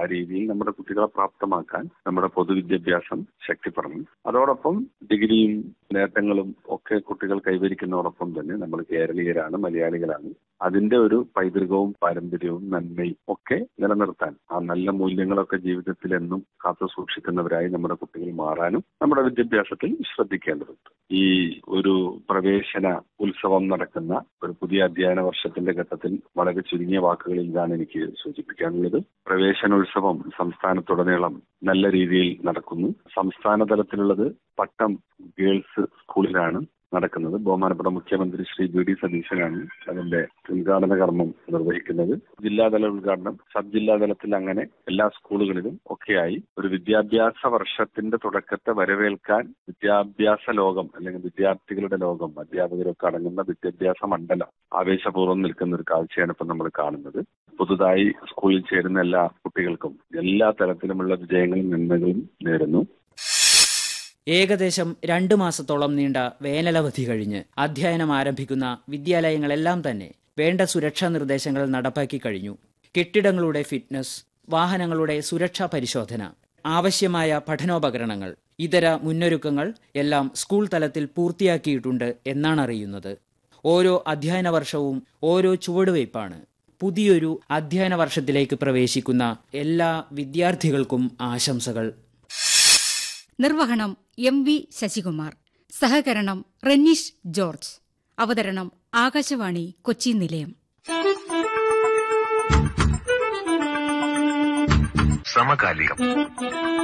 ആ രീതിയിൽ നമ്മുടെ കുട്ടികളെ പ്രാപ്തമാക്കാൻ നമ്മുടെ പൊതുവിദ്യാഭ്യാസം ശക്തിപ്പെടണം അതോടൊപ്പം ഡിഗ്രിയും നേട്ടങ്ങളും ഒക്കെ കുട്ടികൾ കൈവരിക്കുന്നതോടൊപ്പം തന്നെ നമ്മൾ കേരളീയരാണ് മലയാളികളാണ് അതിന്റെ ഒരു പൈതൃകവും പാരമ്പര്യവും നന്മയും ഒക്കെ നിലനിർത്താൻ ആ നല്ല മൂല്യങ്ങളൊക്കെ ജീവിതത്തിൽ എന്നും കാത്തു സൂക്ഷിക്കുന്നവരായി നമ്മുടെ കുട്ടികൾ മാറാനും നമ്മുടെ വിദ്യാഭ്യാസത്തിൽ ശ്രദ്ധിക്കേണ്ടതുണ്ട് ഈ ഒരു പ്രവേശന ഉത്സവം നടക്കുന്ന ഒരു പുതിയ അധ്യയന വർഷത്തിന്റെ ഘട്ടത്തിൽ വളരെ ചുരുങ്ങിയ വാക്കുകളിൽ ഇതാണ് എനിക്ക് സൂചിപ്പിക്കാനുള്ളത് പ്രവേശനോത്സവം സംസ്ഥാനത്തുടനീളം നല്ല രീതിയിൽ നടക്കുന്നു സംസ്ഥാന തലത്തിലുള്ളത് പട്ടം ഗേൾസ് സ്കൂളിലാണ് നടക്കുന്നത് ബഹുമാനപ്പെട്ട മുഖ്യമന്ത്രി ശ്രീ വി ഡി സതീശനാണ് അതിന്റെ ഉദ്ഘാടന കർമ്മം നിർവഹിക്കുന്നത് ജില്ലാതല ഉദ്ഘാടനം സബ് ജില്ലാ തലത്തിൽ അങ്ങനെ എല്ലാ സ്കൂളുകളിലും ഒക്കെയായി ഒരു വിദ്യാഭ്യാസ വർഷത്തിന്റെ തുടക്കത്തെ വരവേൽക്കാൻ വിദ്യാഭ്യാസ ലോകം അല്ലെങ്കിൽ വിദ്യാർത്ഥികളുടെ ലോകം അധ്യാപകരൊക്കെ അടങ്ങുന്ന വിദ്യാഭ്യാസ മണ്ഡലം ആവേശപൂർവ്വം നിൽക്കുന്ന ഒരു കാഴ്ചയാണ് ഇപ്പം നമ്മൾ കാണുന്നത് പുതുതായി സ്കൂളിൽ ചേരുന്ന എല്ലാ കുട്ടികൾക്കും എല്ലാ തരത്തിലുമുള്ള വിജയങ്ങളും നന്മകളും നേരുന്നു ഏകദേശം രണ്ടു മാസത്തോളം നീണ്ട വേനലവധി കഴിഞ്ഞ് അധ്യയനം ആരംഭിക്കുന്ന വിദ്യാലയങ്ങളെല്ലാം തന്നെ വേണ്ട സുരക്ഷാ നിർദ്ദേശങ്ങൾ നടപ്പാക്കി കഴിഞ്ഞു കെട്ടിടങ്ങളുടെ ഫിറ്റ്നസ് വാഹനങ്ങളുടെ സുരക്ഷാ പരിശോധന ആവശ്യമായ പഠനോപകരണങ്ങൾ ഇതര മുന്നൊരുക്കങ്ങൾ എല്ലാം സ്കൂൾ തലത്തിൽ പൂർത്തിയാക്കിയിട്ടുണ്ട് എന്നാണ് അറിയുന്നത് ഓരോ അധ്യയന വർഷവും ഓരോ ചുവടുവയ്പ്പാണ് പുതിയൊരു അധ്യയന വർഷത്തിലേക്ക് പ്രവേശിക്കുന്ന എല്ലാ വിദ്യാർത്ഥികൾക്കും ആശംസകൾ നിർവഹണം എം വി ശശികുമാർ സഹകരണം റെനീഷ് ജോർജ് അവതരണം ആകാശവാണി കൊച്ചി നിലയം സമകാലികം